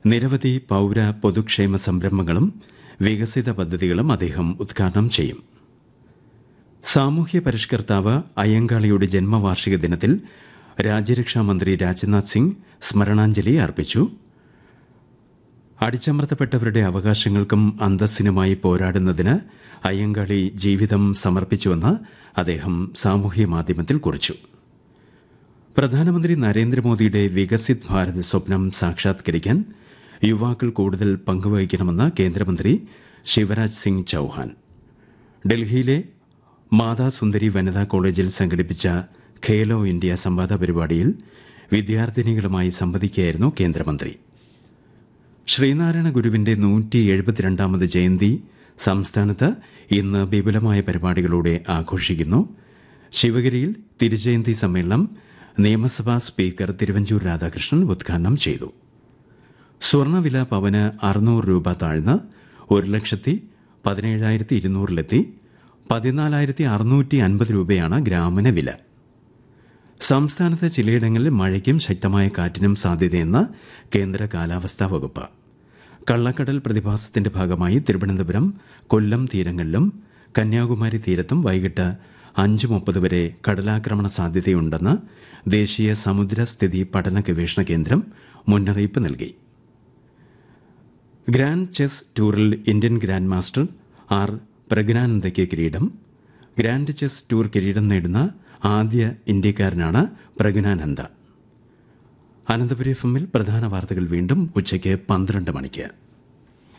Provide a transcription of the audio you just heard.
നിരവധി പൌര പൊതുക്ഷേമ സംരംഭങ്ങളും വികസിത പദ്ധതികളും അദ്ദേഹം ഉദ്ഘാടനം ചെയ്യും സാമൂഹ്യ പരിഷ്കർത്താവ് അയ്യങ്കാളിയുടെ ജന്മവാർഷിക ദിനത്തിൽ രാജ്യരക്ഷാമന്ത്രി രാജ്നാഥ് സിംഗ് സ്മരണാഞ്ജലി അർപ്പിച്ചു അടിച്ചമർത്തപ്പെട്ടവരുടെ അവകാശങ്ങൾക്കും അന്തസ്സിനുമായി പോരാടുന്നതിന് അയ്യങ്കാളി ജീവിതം സമർപ്പിച്ചുവെന്ന് അദ്ദേഹം സാമൂഹ്യ മാധ്യമത്തിൽ കുറിച്ചു പ്രധാനമന്ത്രി നരേന്ദ്രമോദിയുടെ വികസിത് ഭാരത് സ്വപ്നം സാക്ഷാത്കരിക്കാൻ യുവാക്കൾ കൂടുതൽ പങ്കുവഹിക്കണമെന്ന് കേന്ദ്രമന്ത്രി ശിവരാജ് സിംഗ് ചൌഹാൻ ഡൽഹിയിലെ മാതാസുന്ദരി വനിതാ കോളേജിൽ സംഘടിപ്പിച്ച ഖേലോ ഇന്ത്യ സംവാദ പരിപാടിയിൽ വിദ്യാർത്ഥിനികളുമായി സംവദിക്കുകയായിരുന്നു കേന്ദ്രമന്ത്രി ശ്രീനാരായണ ഗുരുവിന്റെ നൂറ്റി എഴുപത്തിരണ്ടാമത് ജയന്തി സംസ്ഥാനത്ത് ഇന്ന് വിപുലമായ പരിപാടികളോടെ ആഘോഷിക്കുന്നു ശിവഗിരിയിൽ തിരുജയന്തി സമ്മേളനം നിയമസഭാ സ്പീക്കർ തിരുവഞ്ചൂർ രാധാകൃഷ്ണൻ ഉദ്ഘാടനം ചെയ്തു സ്വർണവില പവന് അറുന്നൂറ് രൂപ താഴ്ന്ന് ഒരു ലക്ഷത്തി പതിനേഴായിരത്തി ഇരുന്നൂറിലെത്തി പതിനാലായിരത്തി അറുന്നൂറ്റി അൻപത് രൂപയാണ് ഗ്രാമിന് വില സംസ്ഥാനത്ത് ചിലയിടങ്ങളിൽ മഴയ്ക്കും ശക്തമായ കാറ്റിനും സാധ്യതയെന്ന് കേന്ദ്ര കാലാവസ്ഥാ വകുപ്പ് കള്ളക്കടൽ പ്രതിഭാസത്തിന്റെ ഭാഗമായി തിരുവനന്തപുരം കൊല്ലം തീരങ്ങളിലും കന്യാകുമാരി തീരത്തും വൈകിട്ട് അഞ്ച് മുപ്പത് വരെ കടലാക്രമണ സാധ്യതയുണ്ടെന്ന് ദേശീയ സമുദ്രസ്ഥിതി പഠന ഗവേഷണ കേന്ദ്രം മുന്നറിയിപ്പ് നൽകി ഗ്രാൻഡ് ചെസ് ടൂറിൽ ഇന്ത്യൻ ഗ്രാൻഡ് മാസ്റ്റർ ആർ പ്രജ്ഞാനന്ദയ്ക്ക് കിരീടം ഗ്രാൻഡ് ചെസ് ടൂർ കിരീടം നേടുന്ന ആദ്യ ഇന്ത്യക്കാരനാണ് പ്രജ്ഞാനന്ദ അനന്തപുരി എഫ് എമ്മിൽ പ്രധാന വാർത്തകൾ വീണ്ടും ഉച്ചയ്ക്ക് പന്ത്രണ്ട് മണിക്ക്